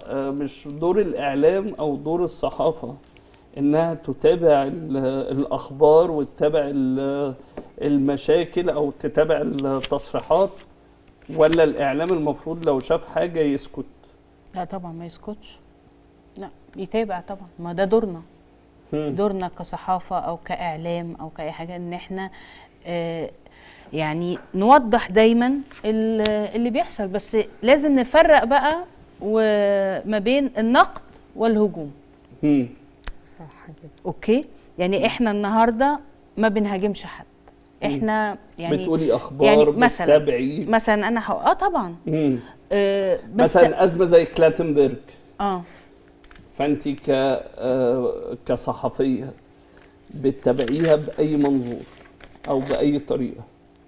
آه، مش دور الاعلام او دور الصحافه انها تتابع ال- الاخبار وتتابع ال- المشاكل او تتابع التصريحات ولا الاعلام المفروض لو شاف حاجه يسكت لا طبعا ما يسكتش لا يتابع طبعا ما ده دورنا مم. دورنا كصحافه او كاعلام او كاي حاجه ان احنا آه، يعني نوضح دايما ال- اللي بيحصل بس لازم نفرق بقى وما بين النقد والهجوم مم. صح كده اوكي يعني احنا النهارده ما بنهاجمش حد احنا يعني بتقولي اخبار يعني مثلاً- بتتابعي مثلا انا حق... اه طبعا مم. آه بس مثلا ازمه زي كلاتنبرج اه فانت ك آه، كصحفيه بتتابعيها باي منظور او باي طريقه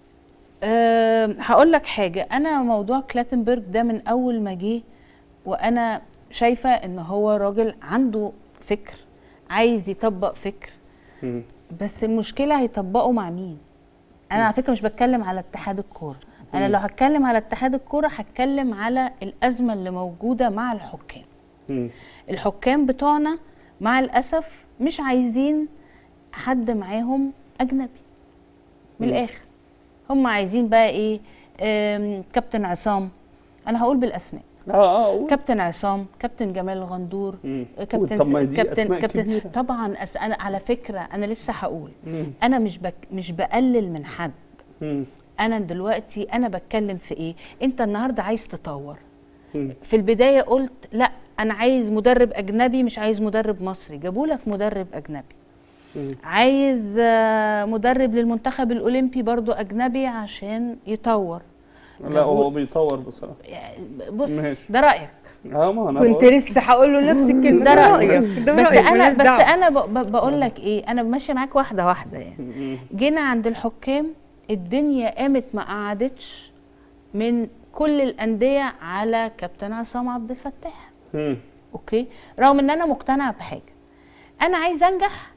أه هقول لك حاجة أنا موضوع كلاتنبرج ده من أول ما جه وأنا شايفة إن هو راجل عنده فكر عايز يطبق فكر مم. بس المشكلة هيطبقه مع مين؟ أنا على فكرة مش بتكلم على اتحاد الكورة أنا لو هتكلم على اتحاد الكورة هتكلم على الأزمة اللي موجودة مع الحكام مم. الحكام بتوعنا مع الأسف مش عايزين حد معاهم أجنبي من مم. الآخر هم عايزين بقى إيه آم، كابتن عصام أنا هقول بالأسماء اه اه قول. كابتن عصام كابتن جمال الغندور مم. كابتن طب ما دي كابتن أسماء كابتن كبيرة. طبعا أس أنا على فكرة أنا لسه هقول مم. أنا مش بك مش بقلل من حد مم. أنا دلوقتي أنا بتكلم في إيه أنت النهاردة عايز تطور مم. في البدايه قلت لا انا عايز مدرب اجنبي مش عايز مدرب مصري جابوا لك مدرب اجنبي مم. عايز آه، مدرب للمنتخب الاولمبي برضو اجنبي عشان يطور لا هو بيطور بصراحه يعني بص ماشي. ده رايك اه ما انا كنت بقول. لسه هقول له نفس الكلمه ده رأيك. ده بس رأيك، انا ملهاش بس دعوة. انا ب- ب- بقول لك ايه انا ماشيه معاك واحده واحده يعني مم. جينا عند الحكام الدنيا قامت ما قعدتش من كل الانديه على كابتن عصام عبد الفتاح مم. اوكي رغم ان انا مقتنعه بحاجه انا عايز انجح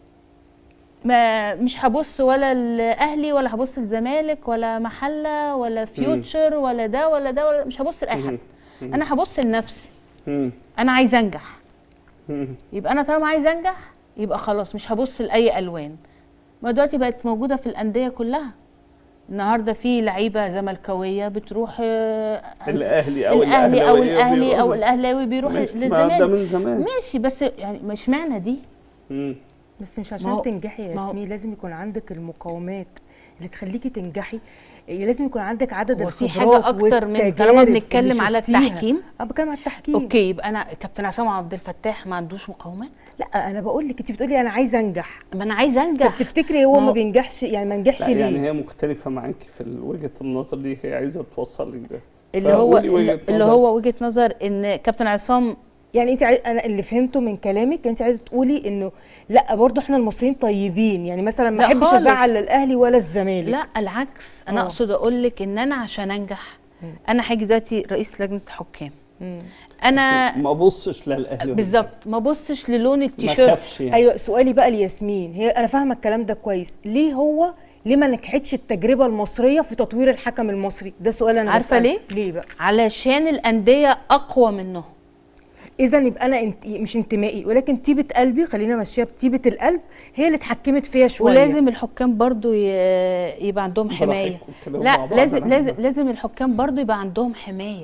ما مش هبص ولا الاهلي ولا هبص الزمالك ولا محله ولا فيوتشر ولا ده ولا ده ولا مش هبص لاي حد مم. انا هبص لنفسي مم. انا عايز انجح مم. يبقى انا طالما عايز انجح يبقى خلاص مش هبص لاي الوان ما دلوقتي بقت موجوده في الانديه كلها النهارده في لعيبه زملكاويه بتروح آه، الاهلي او الاهلي او الأهلاوية الاهلي او بيروحوا. الاهلاوي بيروح ماشي، ما ده للزمالك من زمان ماشي بس يعني مش معنى دي مم. بس مش ما عشان هو- تنجحي يا ما هو- ياسمين لازم يكون عندك المقومات اللي تخليكي تنجحي إيه، لازم يكون عندك عدد هو في الخبرات حاجه اكتر من والتجارب طالما اللي بنتكلم على شفتيها. التحكيم اه بتكلم على التحكيم اوكي يبقى انا كابتن عصام عبد الفتاح ما عندوش مقاومات لا انا بقول لك انت بتقولي انا عايزه انجح ما انا عايزه طب انجح تفتكري هو ما ما هو- بينجحش يعني ما نجحش لا ليه يعني هي مختلفة معاكي في ال- وجهة النظر دي هي عايزة توصل لك ده اللي هو فقولي وجهة اللي اللي نظر. هو وجهه نظر ان كابتن عصام يعني انت عايز انا اللي فهمته من كلامك انت عايزه تقولي انه لا برضو احنا المصريين طيبين يعني مثلا ما لا احبش خالص. ازعل الاهلي ولا الزمالك لا العكس انا آه. اقصد اقول لك ان انا عشان انجح انا هاجي دلوقتي رئيس لجنه حكام مم. انا ما بصش للاهلي بالظبط ما بصش للون ما التيشيرت خافش يعني ايوه سؤالي بقى لياسمين هي انا فاهمه الكلام ده كويس ليه هو ليه ما نجحتش التجربه المصريه في تطوير الحكم المصري ده سؤال انا عارفة بسأله. ليه؟ ليه بقى علشان الانديه اقوى منهم اذا يبقى انا انت مش انتمائي ولكن طيبه قلبي خلينا ماشيه بطيبه القلب هي اللي اتحكمت فيا شويه ولازم الحكام برضو ي- يبقى عندهم حمايه براحتكم كده مع لا بعض لازم أنا لازم عارفة. لازم الحكام برضو يبقى عندهم حمايه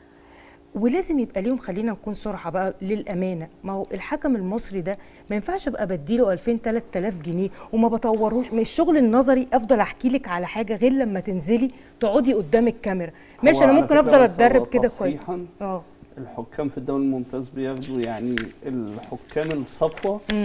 ولازم يبقى ليهم خلينا نكون صراحه بقى للامانه ما هو الحكم المصري ده ما ينفعش ابقى بديله 2000 3000 جنيه وما بطورهوش مش الشغل النظري افضل احكي لك على حاجه غير لما تنزلي تقعدي قدام الكاميرا ماشي هو انا على ممكن فكرة افضل بس هو اتدرب كده كويس تصحيحاً اه الحكام في الدوري الممتاز بياخدوا يعني الحكام الصفوة امم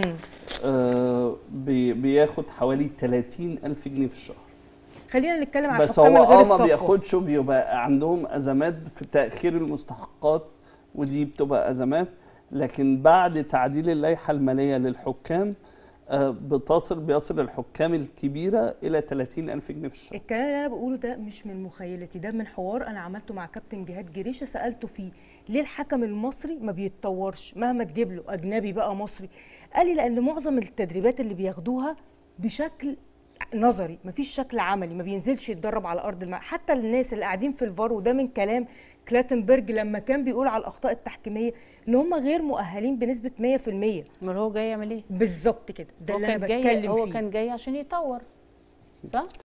آه بي بياخد حوالي 30 ألف جنيه في الشهر خلينا نتكلم عن بس الحكام هو الغير اه ما الصفوة. بياخدش وبيبقى عندهم أزمات في تأخير المستحقات ودي بتبقى أزمات لكن بعد تعديل اللائحة المالية للحكام آه بتصل بيصل الحكام الكبيرة إلى 30 ألف جنيه في الشهر الكلام اللي انا بقوله ده مش من مخيلتي ده من حوار انا عملته مع كابتن جهاد جريشه سالته فيه ليه الحكم المصري ما بيتطورش مهما تجيب له اجنبي بقى مصري قال لي لان معظم التدريبات اللي بياخدوها بشكل نظري مفيش شكل عملي ما بينزلش يتدرب على ارض الملعب حتى الناس اللي قاعدين في الفار وده من كلام كلاتنبرج لما كان بيقول على الاخطاء التحكيميه ان هم غير مؤهلين بنسبه 100% امال هو جاي يعمل ايه بالظبط كده ده هو اللي انا كان جاي بتكلم هو فيه كان جاي عشان يطور صح